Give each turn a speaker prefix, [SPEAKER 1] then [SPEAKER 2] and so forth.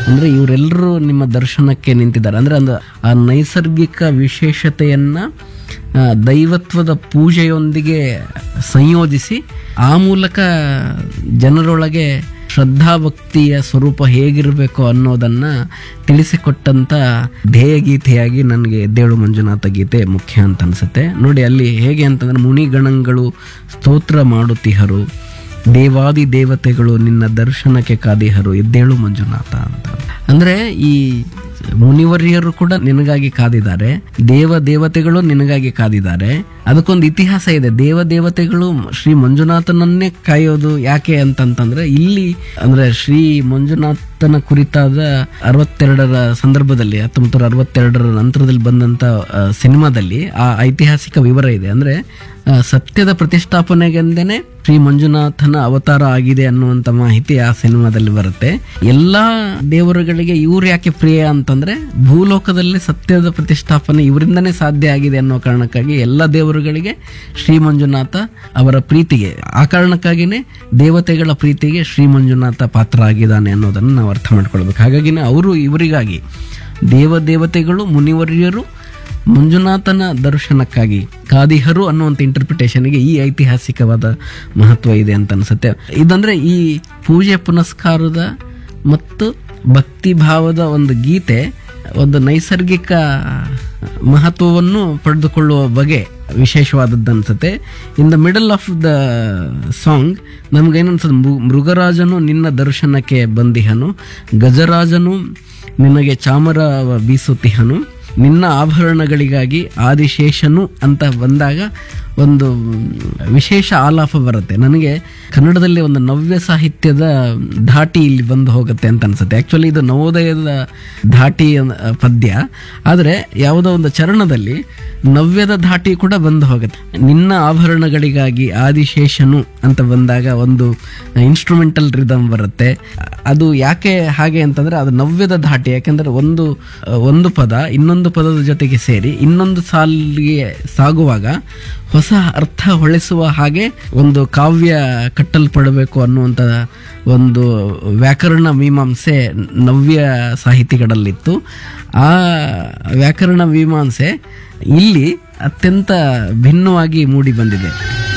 [SPEAKER 1] ಅಂದ್ರೆ ಇವರೆಲ್ಲರೂ ನಿಮ್ಮ ದರ್ಶನಕ್ಕೆ ನಿಂತಿದ್ದಾರೆ ಅಂದ್ರೆ ಒಂದು ಆ ನೈಸರ್ಗಿಕ ವಿಶೇಷತೆಯನ್ನ ಆ, ದೈವತ್ವದ ಪೂಜೆಯೊಂದಿಗೆ ಸಂಯೋಜಿಸಿ ಆ ಮೂಲಕ ಜನರೊಳಗೆ ಶ್ರದ್ಧಾಭಕ್ತಿಯ ಸ್ವರೂಪ ಹೇಗಿರಬೇಕು ಅನ್ನೋದನ್ನ ತಿಳಿಸಿಕೊಟ್ಟಂತ ಧ್ಯೇಯ ಗೀತೆಯಾಗಿ ನನಗೆ ಎದ್ದೇಳು ಮಂಜುನಾಥ ಗೀತೆ ಮುಖ್ಯ ಅಂತ ಅನ್ಸುತ್ತೆ ನೋಡಿ ಅಲ್ಲಿ ಹೇಗೆ ಅಂತಂದ್ರೆ ಮುನಿಗಣಗಳು ಸ್ತೋತ್ರ ಮಾಡುತ್ತಿಹರು ದೇವಾದಿ ದೇವತೆಗಳು ನಿನ್ನ ದರ್ಶನಕ್ಕೆ ಕಾದಿಹರು ಎದ್ದೇಳು ಮಂಜುನಾಥ ಅಂತ ಅಂದ್ರೆ ಈ ಮುನಿವರ್ಯರು ಕೂಡ ನಿನಗಾಗಿ ಕಾದಿದ್ದಾರೆ ದೇವ ದೇವತೆಗಳು ನಿನಗಾಗಿ ಕಾದಿದ್ದಾರೆ ಅದಕ್ಕೊಂದು ಇತಿಹಾಸ ಇದೆ ದೇವ ದೇವತೆಗಳು ಶ್ರೀ ಮಂಜುನಾಥನನ್ನೇ ಕಾಯೋದು ಯಾಕೆ ಅಂತಂತಂದ್ರೆ ಇಲ್ಲಿ ಅಂದ್ರೆ ಶ್ರೀ ಮಂಜುನಾಥನ ಕುರಿತಾದ ಅರವತ್ತೆರಡರ ಸಂದರ್ಭದಲ್ಲಿ ಹತ್ತೊಂಬತ್ತು ನೂರ ಅರವತ್ತೆರಡರ ನಂತರದಲ್ಲಿ ಬಂದಂತ ಆ, ಸಿನಿಮಾದಲ್ಲಿ ಆ ಐತಿಹಾಸಿಕ ವಿವರ ಇದೆ ಅಂದ್ರೆ ಆ, ಸತ್ಯದ ಪ್ರತಿಷ್ಠಾಪನೆಗೆಂದೇನೆ ಶ್ರೀ ಮಂಜುನಾಥನ ಅವತಾರ ಆಗಿದೆ ಅನ್ನುವಂತ ಮಾಹಿತಿ ಆ ಸಿನಿಮಾದಲ್ಲಿ ಬರುತ್ತೆ ಎಲ್ಲಾ ದೇವರುಗಳಿಗೆ ಇವ್ರು ಯಾಕೆ ಪ್ರಿಯ ಅಂತಂದ್ರೆ ಭೂಲೋಕದಲ್ಲಿ ಸತ್ಯದ ಪ್ರತಿಷ್ಠಾಪನೆ ಇವರಿಂದನೇ ಸಾಧ್ಯ ಆಗಿದೆ ಅನ್ನೋ ಕಾರಣಕ್ಕಾಗಿ ಎಲ್ಲ ದೇವರುಗಳಿಗೆ ಶ್ರೀ ಮಂಜುನಾಥ ಅವರ ಪ್ರೀತಿಗೆ ಆ ಕಾರಣಕ್ಕಾಗಿನೇ ದೇವತೆಗಳ ಪ್ರೀತಿಗೆ ಶ್ರೀ ಮಂಜುನಾಥ ಪಾತ್ರ ಆಗಿದ್ದಾನೆ ಅನ್ನೋದನ್ನು ನಾವು ಅರ್ಥ ಮಾಡ್ಕೊಳ್ಬೇಕು ಹಾಗಾಗಿನೇ ಅವರು ಇವರಿಗಾಗಿ ದೇವ ದೇವತೆಗಳು ಮುನಿವರ್ಯರು ಮಂಜುನಾಥನ ದರ್ಶನಕ್ಕಾಗಿ ಕಾದಿಹರು ಅನ್ನುವಂಥ ಇಂಟರ್ಪ್ರಿಟೇಷನ್ಗೆ ಈ ಐತಿಹಾಸಿಕವಾದ ಮಹತ್ವ ಇದೆ ಅಂತ ಅನ್ಸುತ್ತೆ ಇದಂದ್ರೆ ಈ ಪೂಜೆ ಪುನಸ್ಕಾರದ ಮತ್ತು ಭಕ್ತಿ ಭಾವದ ಒಂದು ಗೀತೆ ಒಂದು ನೈಸರ್ಗಿಕ ಮಹತ್ವವನ್ನು ಪಡೆದುಕೊಳ್ಳುವ ಬಗೆ ವಿಶೇಷವಾದದ್ದು ಅನ್ಸುತ್ತೆ in the middle of the song ನಮ್ಗೇನನ್ಸುತ್ತೆ ಮೃ- ಮೃಗರಾಜನು ನಿನ್ನ ದರ್ಶನಕ್ಕೆ ಬಂದಿಹನು ಗಜರಾಜನು ನಿನಗೆ ಚಾಮರ ಬೀಸುತ್ತಿಹನು ನಿನ್ನ ಆಭರಣಗಳಿಗಾಗಿ ಆದಿಶೇಷನು ಅಂತ ಬಂದಾಗ ಒಂದು ವಿಶೇಷ ಆಲಾಪ ಬರುತ್ತೆ ನನಗೆ ಕನ್ನಡದಲ್ಲಿ ಒಂದು ನವ್ಯ ಸಾಹಿತ್ಯದ ಧಾಟಿ ಇಲ್ಲಿ ಬಂದು ಹೋಗುತ್ತೆ ಅಂತ ಅನ್ಸುತ್ತೆ ಆ್ಯಕ್ಚುಲಿ ಇದು ನವೋದಯದ ಧಾಟಿ ಅನ್- ಪದ್ಯ ಆದರೆ ಯಾವುದೋ ಒಂದು ಚರಣದಲ್ಲಿ ನವ್ಯದ ಧಾಟಿ ಕೂಡ ಬಂದು ಹೋಗುತ್ತೆ ನಿನ್ನ ಆಭರಣಗಳಿಗಾಗಿ ಆದಿಶೇಷನು ಅಂತ ಬಂದಾಗ ಒಂದು ಇನ್ಸ್ಟ್ರೂಮೆಂಟಲ್ ರಿದಮ್ ಬರುತ್ತೆ ಅದು ಯಾಕೆ ಹಾಗೆ ಅಂತಂದ್ರೆ ಅದು ನವ್ಯದ ಧಾಟಿ ಯಾಕೆಂದ್ರೆ ಒಂದು ಒಂದು ಪದ ಇನ್ನೊಂದು ಪದದ ಜೊತೆಗೆ ಸೇರಿ ಇನ್ನೊಂದು ಸಾಲಿಗೆ ಸಾಗುವಾಗ ಹೊಸ ಅರ್ಥ ಹೊಳೆಸುವ ಹಾಗೆ ಒಂದು ಕಾವ್ಯ ಕಟ್ಟಲ್ಪಡಬೇಕು ಅನ್ನುವಂಥ ಒಂದು ವ್ಯಾಕರಣ ಮೀಮಾಂಸೆ ನವ್ಯ ಸಾಹಿತಿಗಳಲ್ಲಿತ್ತು ಆ ವ್ಯಾಕರಣ ಮೀಮಾಂಸೆ ಇಲ್ಲಿ ಅತ್ಯಂತ ಭಿನ್ನವಾಗಿ ಮೂಡಿ ಬಂದಿದೆ